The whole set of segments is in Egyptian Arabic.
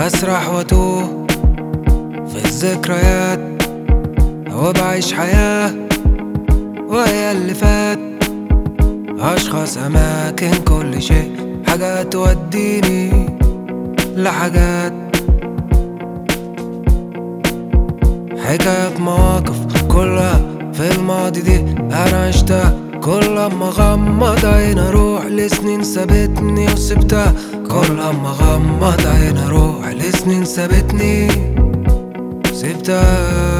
بسرح واتوه في الذكريات وبعيش حياة وهي اللي فات أشخاص أماكن كل شيء حاجات توديني لحاجات حكايات مواقف كلها في الماضي دي أنا عشتها كل ما غمض عين اروح لسنين سابتني وسبتها كل ما غمض عين اروح لسنين سابتني سبتها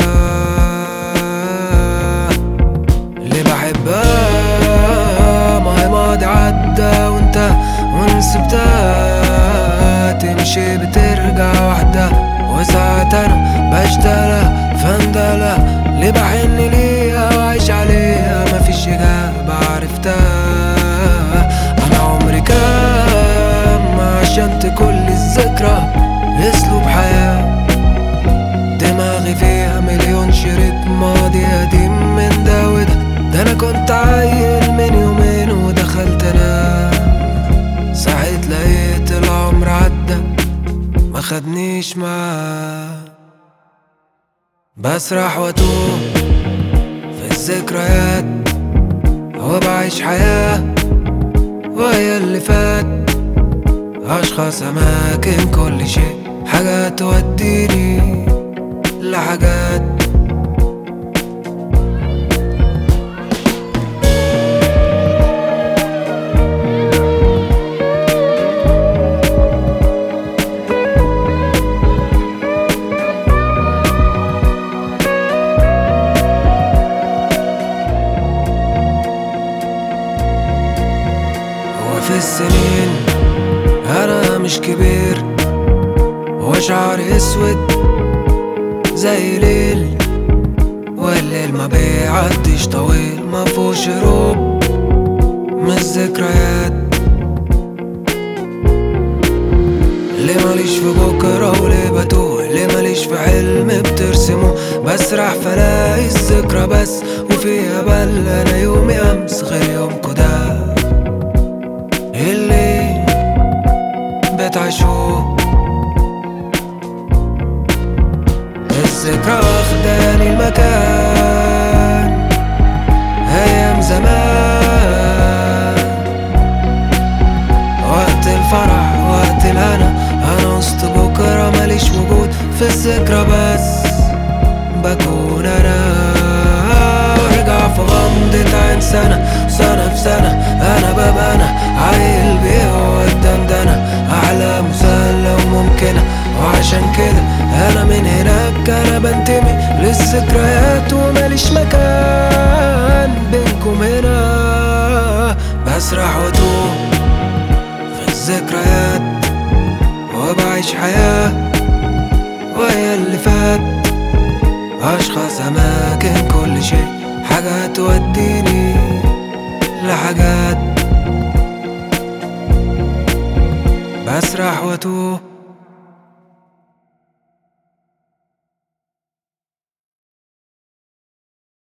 اللي بحبها ما هي ماضي عدى وانت ونسبتها تمشي بترجع وحدها وساعات انا بشتغلها فندلة اللي بحن ليها وعيش عليها مفيش إجابة عرفتها أنا عمري كام عشان كل الذكرى أسلوب حياة دماغي فيها مليون شريط ماضي قديم من ده وده ده أنا كنت عيل من يومين ودخلت أنام صحيت لقيت العمر عدى ما خدنيش معاه بسرح واتوه في الذكريات وبعيش حياة وهي اللي فات أشخاص أماكن كل شيء حاجات توديني لحاجات وفي السنين أنا مش كبير وشعري أسود زي ليل والليل ما بيعديش طويل ما فيهوش هروب من الذكريات ليه ماليش في بكرة وليه بتوه ليه ماليش في حلم بترسمه بسرح فلاقي الذكرى بس وفيها بل أنا يومي أمس غير يومكو ده اللي بتعيشوه الذكرى واخداني المكان أيام زمان وقت الفرح وقت الهنا أنا وسط بكرة ماليش وجود في الذكرى بس بكون أنا وارجع في غمضة عين سنة سنة في سنة أنا ببقى أنا عيل بيه الدندنة أحلام مسهلة وممكنة وعشان كده أنا من هناك أنا بنتمي للذكريات وماليش مكان بينكم هنا بسرح واتوه في الذكريات وبعيش حياة وهي اللي فات أشخاص أماكن كل شيء حاجات توديني لحاجات بسرح واتوه